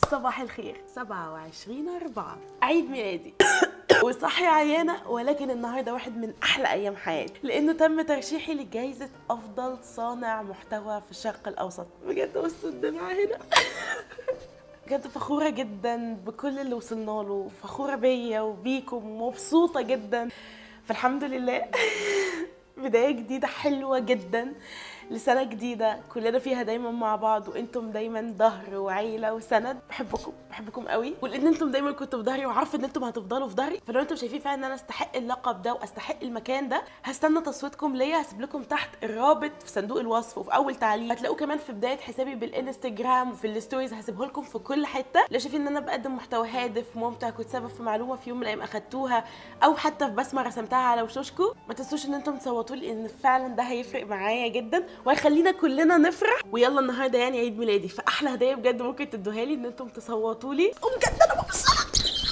صباح الخير 27 4 عيد ميلادي وصحي عيانة ولكن النهارده واحد من أحلى أيام حياتي لأنه تم ترشيحي لجائزة أفضل صانع محتوى في الشرق الأوسط بجد بصوا الدمعة هنا بجد فخورة جدا بكل اللي وصلنا له فخورة بيا وبيكم ومبسوطة جدا فالحمد لله بداية جديدة حلوة جدا لسنة جديدة كلنا فيها دايما مع بعض وانتم دايما ظهر وعيلة وسند بحبكم بحبكم قوي ولان انتم دايما كنتوا في ظهري وعارفه ان انتم هتفضلوا في ظهري فلو انتم شايفين فعلا ان انا استحق اللقب ده واستحق المكان ده هستنى تصويتكم ليا هسيب لكم تحت الرابط في صندوق الوصف وفي اول تعليق هتلاقوه كمان في بداية حسابي بالانستجرام وفي الستوريز هسيبه لكم في كل حتة لو شايفين ان انا بقدم محتوى هادف ممتع كنت سبب في معلومة في يوم من الايام اخدتوها او حتى في بسمة رسمتها على وشوشكم ما تنسوش ان انتم تصوتوا لي ان فعلا ده هيفرق معايا جدا وهيخلينا كلنا نفرح ويلا النهارده يعني عيد ميلادي فاحلى هديه بجد ممكن تدوها لي ان انتم تصوتوا لي وبجد انا مبسوطه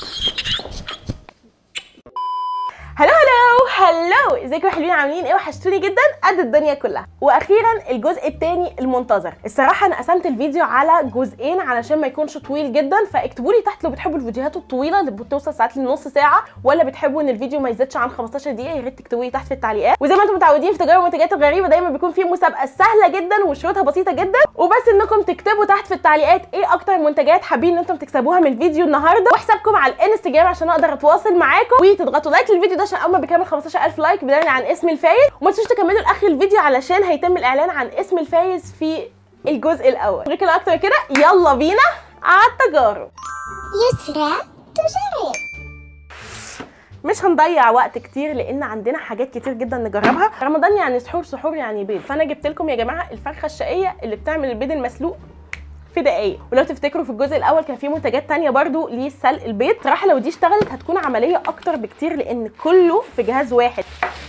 هلو هلو هلو ازيكم يا حلوين عاملين ايه وحشتوني جدا قد الدنيا كلها واخيرا الجزء الثاني المنتظر الصراحه انا قسمت الفيديو على جزئين علشان ما يكونش طويل جدا فاكتبوا لي تحت لو بتحبوا الفيديوهات الطويله اللي بتوصل ساعات لنص ساعه ولا بتحبوا ان الفيديو ما يزيدش عن 15 دقيقه يا ريت تكتبوا لي تحت في التعليقات وزي ما انتم متعودين في تجارب المنتجات الغريبه دايما بيكون في مسابقه سهله جدا وشروطها بسيطه جدا وبس انكم تكتبوا تحت في التعليقات ايه اكتر منتجات حابين ان انتم تكسبوها من الفيديو النهارده وحسابكم على الانستجرام عشان اقدر اتواصل معاكم وتضغطوا لايك للفيديو ده عشان اول ما بيكمل 15000 لايك بنعلن عن اسم الفايز وما تنسوش تكملوا لاخر الفيديو علشان هيتم الاعلان عن اسم الفايز في الجزء الاول غير كده اكتر كده يلا بينا على التجارب يسرى تجارب مش هنضيع وقت كتير لان عندنا حاجات كتير جدا نجربها رمضان يعني سحور سحور يعني بيض فانا جبت لكم يا جماعه الفرخه الشقيه اللي بتعمل البيض المسلوق في دقايق ولو تفتكروا في الجزء الاول كان في منتجات تانية برضو لسلق البيض صراحه لو دي اشتغلت هتكون عمليه اكتر بكتير لان كله في جهاز واحد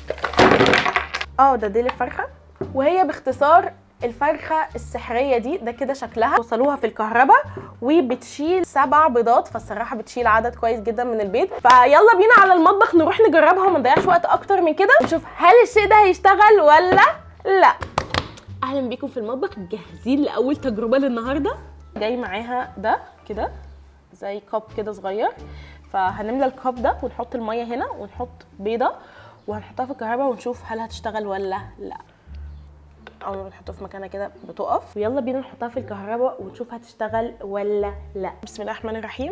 اه ده ديل الفرخه وهي باختصار الفرخه السحريه دي ده كده شكلها توصلوها في الكهرباء وبتشيل سبع بيضات فالصراحه بتشيل عدد كويس جدا من البيض فيلا بينا على المطبخ نروح نجربها وما نضيعش وقت اكتر من كده ونشوف هل الشيء ده هيشتغل ولا لا اهلا بيكم في المطبخ جاهزين لاول تجربه للنهارده جاي معاها ده كده زي كوب كده صغير فهنملى الكوب ده ونحط الميه هنا ونحط بيضه وهنحطها في الكهرباء ونشوف هل هتشتغل ولا لا اول ما بنحطها في مكانها كده بتقف ويلا بينا نحطها في الكهرباء ونشوف هتشتغل ولا لا بسم الله الرحمن الرحيم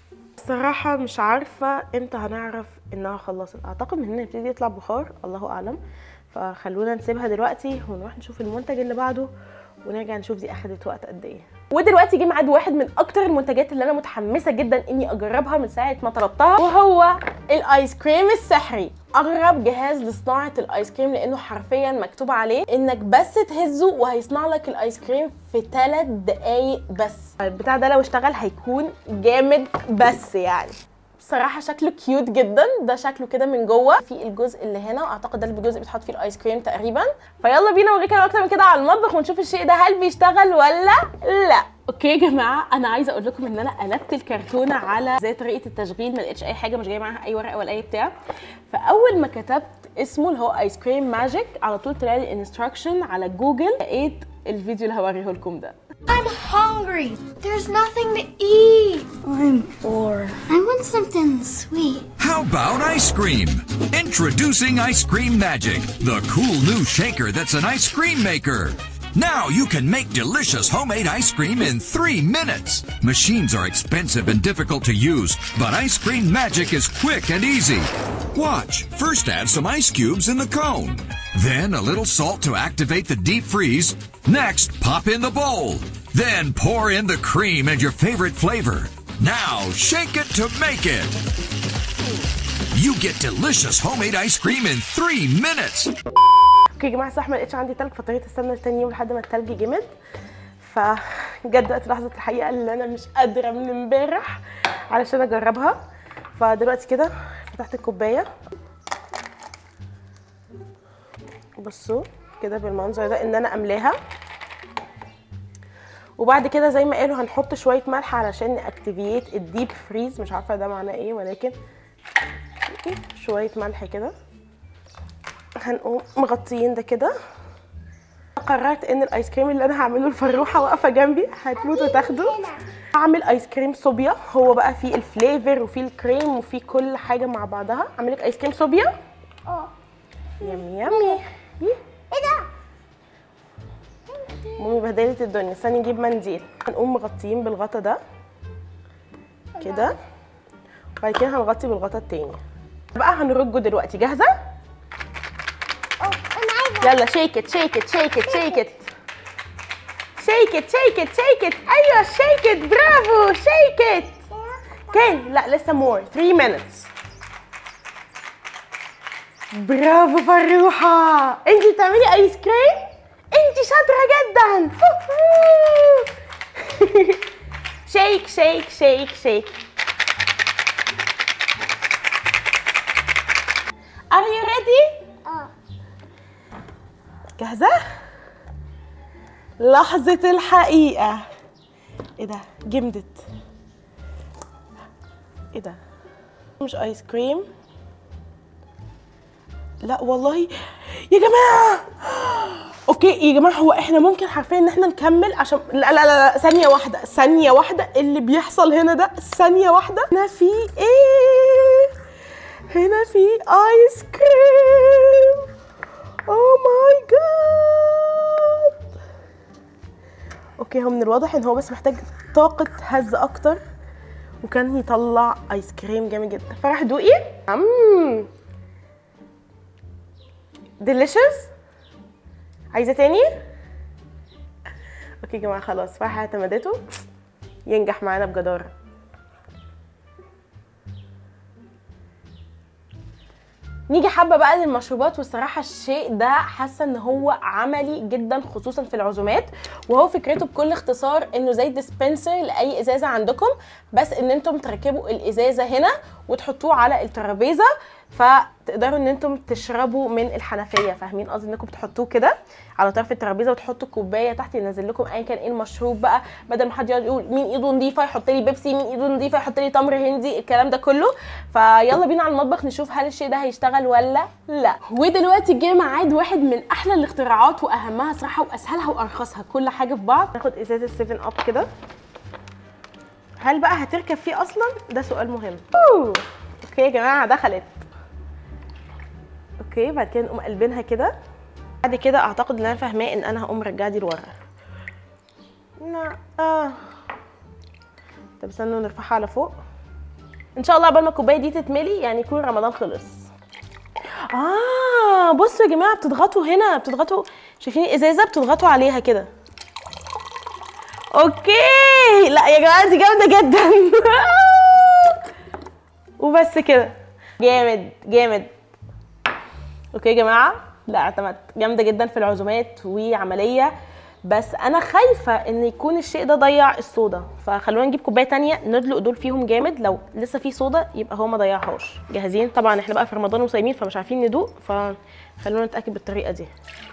الصراحة مش عارفة امتى هنعرف انها خلصت اعتقد من هنا يبتدي يطلع بخار الله اعلم فخلونا نسيبها دلوقتي ونروح نشوف المنتج اللي بعده ونرجع نشوف دي اخدت وقت قد ايه ودلوقتي جه ميعاد واحد من اكتر المنتجات اللي انا متحمسه جدا اني اجربها من ساعه ما طلبتها وهو الايس كريم السحري اغرب جهاز لصناعه الايس كريم لانه حرفيا مكتوب عليه انك بس تهزه وهيصنع لك الايس كريم في 3 دقايق بس البتاع ده لو اشتغل هيكون جامد بس يعني بصراحه شكله كيوت جدا ده شكله كده من جوه في الجزء اللي هنا واعتقد ده الجزء اللي بيتحط فيه الايس كريم تقريبا فيلا بينا اوريكم اكتر من كده على المطبخ ونشوف الشيء ده هل بيشتغل ولا لا اوكي يا جماعه انا عايزه اقول لكم ان انا قلبت الكرتونه على زي طريقه التشغيل ما لقيتش اي حاجه مش جايه معاها اي ورقه ولا اي بتاع فاول ما كتبت اسمه اللي هو ايس كريم ماجيك على طول طلع لي انستراكشن على جوجل لقيت الفيديو اللي هوريه لكم ده I'm hungry. There's nothing to eat. I'm bored. I want something sweet. How about ice cream? Introducing Ice Cream Magic, the cool new shaker that's an ice cream maker. Now you can make delicious homemade ice cream in three minutes. Machines are expensive and difficult to use, but Ice Cream Magic is quick and easy. Watch. First add some ice cubes in the cone. Then a little salt to activate the deep freeze. Next, pop in the bowl. Then pour in the cream and your favorite flavor. Now shake it to make it. You get delicious homemade ice cream in three minutes. اوكي يا جماعه صح ما لقيتش عندي تلج فاضطريت استنى لتاني يوم لحد ما التلج جمد فجت وقت لحظه الحقيقه اللي انا مش قادره من امبارح علشان اجربها فدلوقتي كده فتحت الكوبايه بصوا كده بالمنظر ده ان انا املاها وبعد كده زي ما قالوا هنحط شويه ملح علشان ناكتيفيت الديب فريز مش عارفه ده معناه ايه ولكن شويه ملح كده هنقوم مغطيين ده كده قررت ان الايس كريم اللي انا هعمله الفروحه واقفه جنبي هتموت وتاخده اعمل ايس كريم صوبيا هو بقى فيه الفليفر وفيه الكريم وفيه كل حاجه مع بعضها اعمل لك ايس كريم صوبيا اه يمي يمي ايه ده؟ مامي بهدلت الدنيا استني نجيب منديل هنقوم مغطيين بالغطا ده كده وبعد كده هنغطي بالغطا التاني بقى هنرجه دلوقتي جاهزه اه انا عايزه يلا شيك ات شيك ات شيك ات شيك ات شيك ات شيك ات شيك ات ايوه شيك ات برافو شيك ات كان لا لسه مور 3 minutes برافو فروحه انت بتعملي ايس كريم انت شاطره جدا شيك شيك شيك شيك Are you ready? اه جاهزة؟ لحظة الحقيقة ايه ده؟ جمدت ايه ده؟ مش ايس كريم لا والله يا جماعة اوكي يا جماعة هو احنا ممكن حرفيا ان احنا نكمل عشان لا لا لا, لا. ثانية واحدة ثانية واحدة اللي بيحصل هنا ده ثانية واحدة هنا في ايه؟ هنا في ايس كريم اوه ماي جاد اوكي هو من الواضح ان هو بس محتاج طاقة هز اكتر وكان يطلع ايس كريم جامد جدا فرح دوقي امم ديليشس عايزة تاني اوكي يا جماعة خلاص فرح اعتمدته ينجح معانا بجدارة نيجي حبه بقى للمشروبات والصراحه الشيء ده حاسه ان هو عملي جدا خصوصا في العزومات وهو فكرته بكل اختصار انه زي ديسبنسر لاي ازازه عندكم بس ان انتم تركبوا الازازه هنا وتحطوه على الترابيزه فتقدروا ان انتم تشربوا من الحنفيه فاهمين قصدي انكم تحطوه كده على طرف الترابيزه وتحطوا الكوبايه تحت ينزل لكم ايا كان ايه المشروب بقى بدل ما حد يقعد يقول مين ايده نظيفه يحط لي بيبسي مين ايده نظيفه يحط لي تمر هندي الكلام ده كله فيلا بينا على المطبخ نشوف هل الشيء ده هيشتغل ولا لا ودلوقتي جه ميعاد واحد من احلى الاختراعات واهمها صراحه واسهلها وارخصها كل حاجه في بعض ناخد ازازه 7 اب كده هل بقى هتركب فيه اصلا ده سؤال مهم أوه. اوكي يا جماعه دخلت اوكي بعد كده نقوم قلبينها كده بعد كده اعتقد ان انا فاهماه ان انا هقوم مرجعها دي لورا لا اه طب استنوا نرفعها على فوق ان شاء الله قبل ما الكوبايه دي تتملي يعني يكون رمضان خلص اه بصوا يا جماعه بتضغطوا هنا بتضغطوا شايفين الازازه بتضغطوا عليها كده اوكي لا يا جماعه دي جامده جدا وبس كده جامد جامد اوكي يا جماعه لا اعتمدت جامده جدا في العزومات وعمليه بس انا خايفه ان يكون الشيء ده ضيع الصودا فخلونا نجيب كوبايه تانية ندلق دول فيهم جامد لو لسه في صودا يبقى هو ما ضيعهاش جاهزين طبعا احنا بقى في رمضان وصايمين فمش عارفين ندوق فخلونا نتاكد بالطريقه دي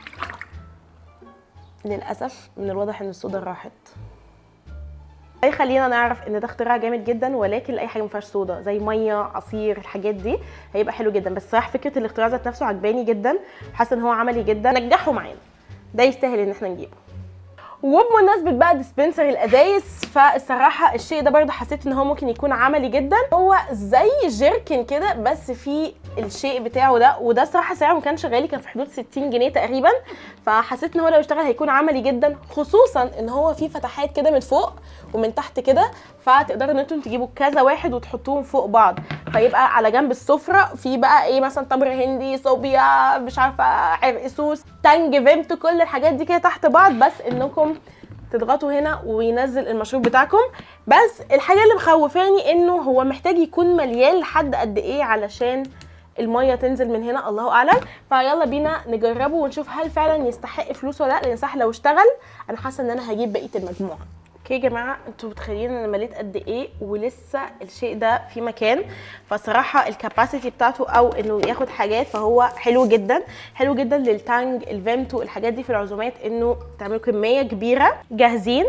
للاسف من الواضح ان الصودا راحت اي خلينا نعرف ان ده اختراع جامد جدا ولكن لاي حاجه ما فيهاش صودا زي ميه عصير الحاجات دي هيبقى حلو جدا بس صراحه فكره الاختراع ذات نفسه عجباني جدا حاسه ان هو عملي جدا نجحه معانا ده يستاهل ان احنا نجيبه وبمناسبه بقى ديسبنسر الازايز فالصراحه الشيء ده برضه حسيت ان هو ممكن يكون عملي جدا هو زي جيركن كده بس في الشيء بتاعه ده وده الصراحه سعره ما كانش غالي كان في حدود 60 جنيه تقريبا فحسيت ان هو لو اشتغل هيكون عملي جدا خصوصا ان هو فيه فتحات كده من فوق ومن تحت كده فتقدروا ان انتم تجيبوا كذا واحد وتحطوهم فوق بعض فيبقى على جنب السفره في بقى ايه مثلا تمر هندي صوبيا مش عارفه عرق سوس تانج فيمتو كل الحاجات دي كده تحت بعض بس انكم تضغطوا هنا وينزل المشروب بتاعكم بس الحاجه اللي مخوفاني انه هو محتاج يكون مليان لحد قد ايه علشان الميه تنزل من هنا الله اعلم فيلا بينا نجربه ونشوف هل فعلا يستحق فلوس ولا لا لان صح لو اشتغل انا حاسه ان انا هجيب بقيه المجموعه اوكي يا جماعه انتوا متخيلين انا مليت قد ايه ولسه الشيء ده في مكان فصراحه الكاباسيتي بتاعته او انه ياخد حاجات فهو حلو جدا حلو جدا للتانج الفيمتو الحاجات دي في العزومات انه تعملوا كميه كبيره جاهزين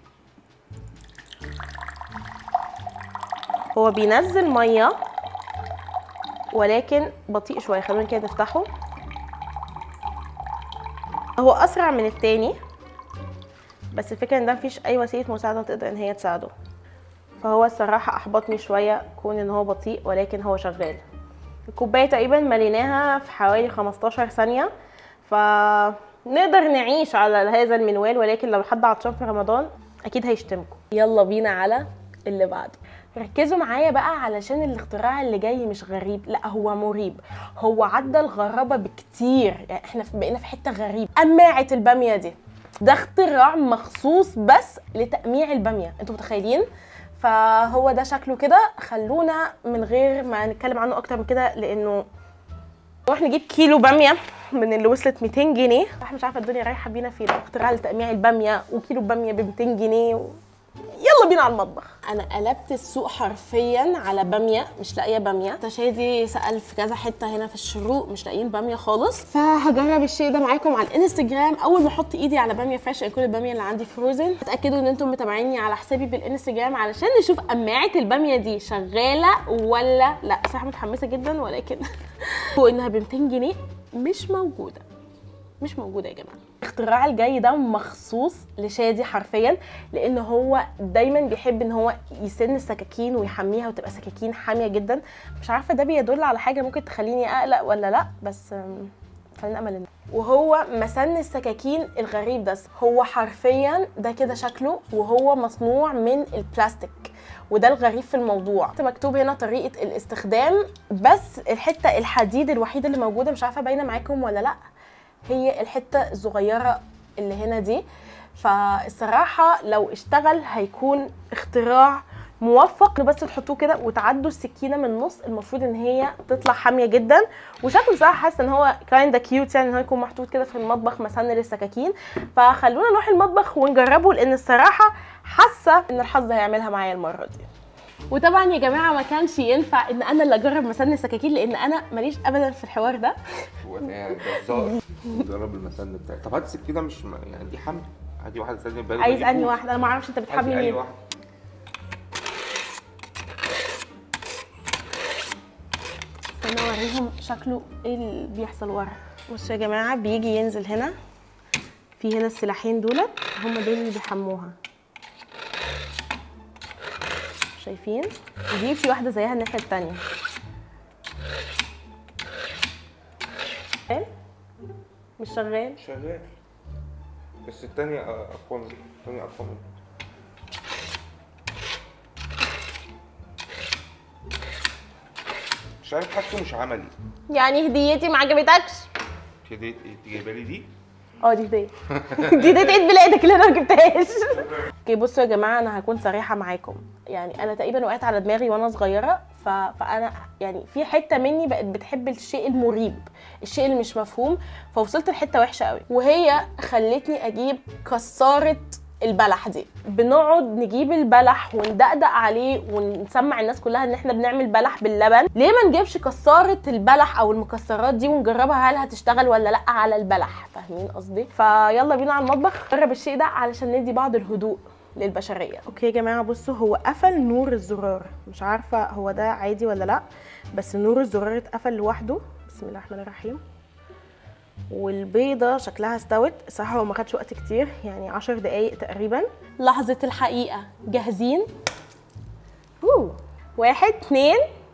هو بينزل ميه ولكن بطيء شويه خلونا كده نفتحه هو اسرع من التاني بس الفكره ان ده مفيش اي وسيله مساعده تقدر ان هي تساعده فهو الصراحه احبطني شويه كون ان هو بطيء ولكن هو شغال الكوبايه تقريبا مليناها في حوالي 15 ثانيه فنقدر نعيش على هذا المنوال ولكن لو حد عطشان في رمضان اكيد هيشتمكم يلا بينا على اللي بعده ركزوا معايا بقى علشان الاختراع اللي جاي مش غريب لا هو مريب هو عدى الغرابه بكتير يعني احنا في- بقينا في حته غريب قماعه الباميه دي ده اختراع مخصوص بس لتقميع الباميه انتوا متخيلين فهو ده شكله كده خلونا من غير ما نتكلم عنه اكتر من كده لانه نروح نجيب كيلو باميه من اللي وصلت 200 جنيه احنا مش عارفه الدنيا رايحه بينا فين اختراع لتقميع الباميه وكيلو باميه ب 200 جنيه و... يلا بينا على المطبخ انا قلبت السوق حرفيا على باميه مش لاقيه باميه تشادي سال في كذا حته هنا في الشروق مش لاقيين باميه خالص فهجرب الشيء ده معاكم على الانستجرام اول ما احط ايدي على باميه فريش كل الباميه اللي عندي فروزن اتاكدوا ان انتم متابعيني على حسابي بالانستجرام علشان نشوف قماعه الباميه دي شغاله ولا لا صراحه متحمسه جدا ولكن وانها ب 200 جنيه مش موجوده مش موجوده يا جماعه الاختراع الجاي ده مخصوص لشادي حرفيا لان هو دايما بيحب ان هو يسن السكاكين ويحميها وتبقى سكاكين حاميه جدا مش عارفه ده بيدل على حاجه ممكن تخليني اقلق ولا لا بس أم، خلينا امل إن- وهو مسن السكاكين الغريب ده هو حرفيا ده كده شكله وهو مصنوع من البلاستيك وده الغريب في الموضوع مكتوب هنا طريقه الاستخدام بس الحته الحديد الوحيده اللي موجوده مش عارفه باينه معاكم ولا لا هي الحته الصغيره اللي هنا دي فالصراحه لو اشتغل هيكون اختراع موفق بس تحطوه كده وتعدوا السكينه من النص المفروض ان هي تطلع حاميه جدا وشكله بصراحه حاسه ان هو كايندا كيوت يعني ان هو يكون محطوط كده في المطبخ مسن للسكاكين فخلونا نروح المطبخ ونجربه لان الصراحه حاسه ان الحظ هيعملها معايا المره دي وطبعا يا جماعه ما كانش ينفع ان انا اللي اجرب مسن السكاكين لان انا ماليش ابدا في الحوار ده هو قاعد جزار جرب المسن بتاعي طب هات السكينه مش م- يعني دي حمل هاتي واحده ثانيه بالي عايز انهي واحده انا ما اعرفش انت بتحبي هاتي اي مين واحده استنى اوريهم شكله ايه اللي بيحصل ورا بصوا يا جماعه بيجي ينزل هنا في هنا السلاحين دولت هم دول اللي بيحموها شايفين ودي في واحده زيها الناحيه التانية شغال؟ مش شغال شغال بس التانية اقوى من التانية اقوى من مش عارف حاسه مش عملي يعني هديتي ما عجبتكش كده ايه انت جايبه لي دي اه دي هديه دي هديه عيد ميلادك اللي انا ما جبتهاش اوكي بصوا يا جماعه انا هكون صريحه معاكم يعني انا تقريبا وقعت على دماغي وانا صغيره ف... فانا يعني في حته مني بقت بتحب الشيء المريب الشيء اللي مش مفهوم فوصلت لحته وحشه قوي وهي خلتني اجيب كساره البلح دي بنقعد نجيب البلح وندقدق عليه ونسمع الناس كلها ان احنا بنعمل بلح باللبن ليه ما نجيبش كساره البلح او المكسرات دي ونجربها هل هتشتغل ولا لا على البلح فاهمين قصدي فيلا بينا على المطبخ نجرب الشيء ده علشان ندي بعض الهدوء للبشريه اوكي يا جماعه بصوا هو قفل نور الزرار مش عارفه هو ده عادي ولا لا بس نور الزرار اتقفل لوحده بسم الله الرحمن الرحيم والبيضة شكلها استوت صراحة هو ما خدش وقت كتير يعني عشر دقايق تقريبا لحظة الحقيقة جاهزين أوه. واحد اتنين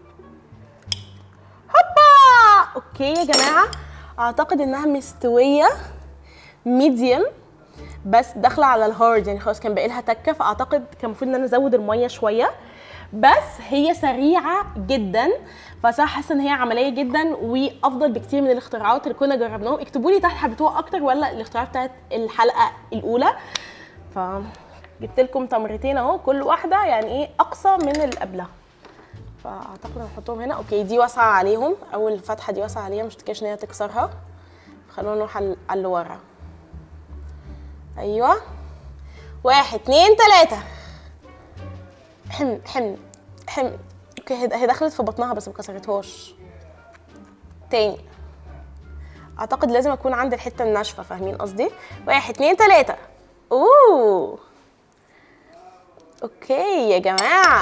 هوبا اوكي يا جماعة اعتقد انها مستوية ميديوم بس داخله على الهارد يعني خلاص كان باقي لها تكه فاعتقد كان المفروض ان انا ازود الميه شويه بس هي سريعه جدا فصراحه حاسه ان هي عمليه جدا وافضل بكتير من الاختراعات اللي كنا جربناهم اكتبوا لي تحت حبيتوها اكتر ولا الاختراعات بتاعت الحلقه الاولى ف جبت لكم تمرتين اهو كل واحده يعني ايه اقصى من اللي قبلها فاعتقد هنحطهم هنا اوكي دي واسعه عليهم اول فتحه دي واسعه عليها مش تكاش ان هي تكسرها خلونا نروح على على اللي ورا ايوه واحد اتنين تلاته حم حم حم اوكي هي هي دخلت في بطنها بس ما كسرتهاش تاني اعتقد لازم اكون عند الحته الناشفه فاهمين قصدي واحد اتنين تلاته اوه اوكي يا جماعه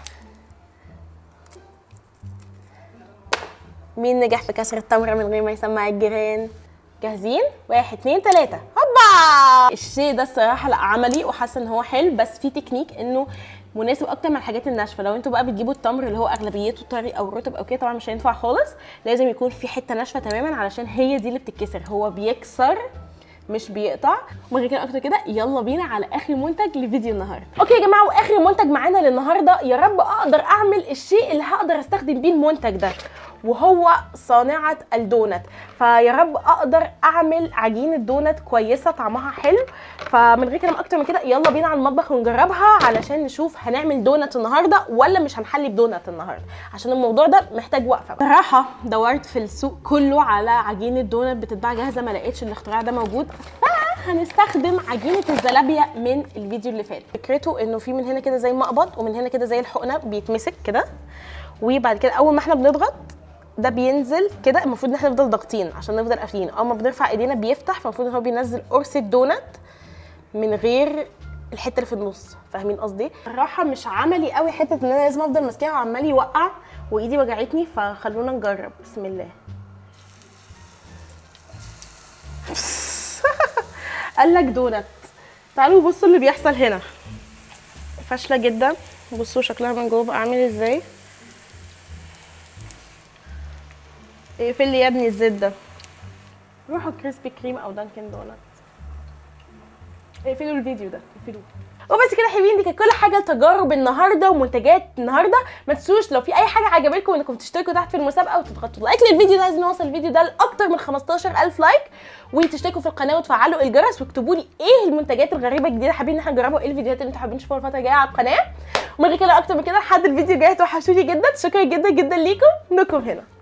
مين نجح في كسر التمره من غير ما يسمع الجيران جاهزين واحد اتنين تلاته هوبا الشيء ده الصراحه لا عملي وحاسه ان هو حلو بس في تكنيك انه مناسب اكتر من الحاجات الناشفه لو انتوا بقى بتجيبوا التمر اللي هو اغلبيته طري او رطب او كده طبعا مش هينفع خالص لازم يكون في حته ناشفه تماما علشان هي دي اللي بتتكسر هو بيكسر مش بيقطع ومن غير كده اكتر كده يلا بينا على اخر منتج لفيديو النهارده اوكي يا جماعه واخر منتج معانا للنهارده يا رب اقدر اعمل الشيء اللي هقدر استخدم بيه المنتج ده وهو صانعه الدونت فيا رب اقدر اعمل عجينه دونت كويسه طعمها حلو فمن غير كلام اكتر من كده يلا بينا على المطبخ ونجربها علشان نشوف هنعمل دونت النهارده ولا مش هنحلي بدونت النهارده عشان الموضوع ده محتاج وقفه بصراحه دورت في السوق كله على عجينه دونت بتتباع جاهزه ما لقيتش الاختراع ده موجود هنستخدم عجينه الزلابيه من الفيديو اللي فات فكرته انه في من هنا كده زي مقبض ومن هنا كده زي الحقنه بيتمسك كده وبعد كده اول ما احنا بنضغط ده بينزل كده المفروض ان احنا نفضل ضاغطين عشان نفضل قافلين اول ما بنرفع ايدينا بيفتح فالمفروض ان هو بينزل قرص الدونت من غير الحته اللي في النص فاهمين قصدي الراحه مش عملي قوي حته ان انا لازم افضل ماسكاها وعمال يوقع وايدي وجعتني فخلونا نجرب بسم الله قال لك دونت تعالوا بصوا اللي بيحصل هنا فاشله جدا بصوا شكلها من جوه بقى عامل ازاي اقفل لي يا ابني الزيت ده روحوا كريسبي كريم او دانكن دونت اقفلوا الفيديو ده اقفلوه وبس كده حلوين دي كانت كل حاجه لتجارب النهارده ومنتجات النهارده ما تنسوش لو في اي حاجه عجبتكم انكم تشتركوا تحت في المسابقه وتضغطوا لايك للفيديو ده عايزين نوصل الفيديو ده لاكتر من 15000 لايك وتشتركوا في القناه وتفعلوا الجرس واكتبوا لي ايه المنتجات الغريبه الجديده حابين ان احنا نجربها ايه الفيديوهات اللي انتوا حابين تشوفوها الفتره الجايه على القناه ومن غير كده اكتر من كده لحد الفيديو الجاي توحشوني جدا شكرا جدا جدا ليكم انكم هنا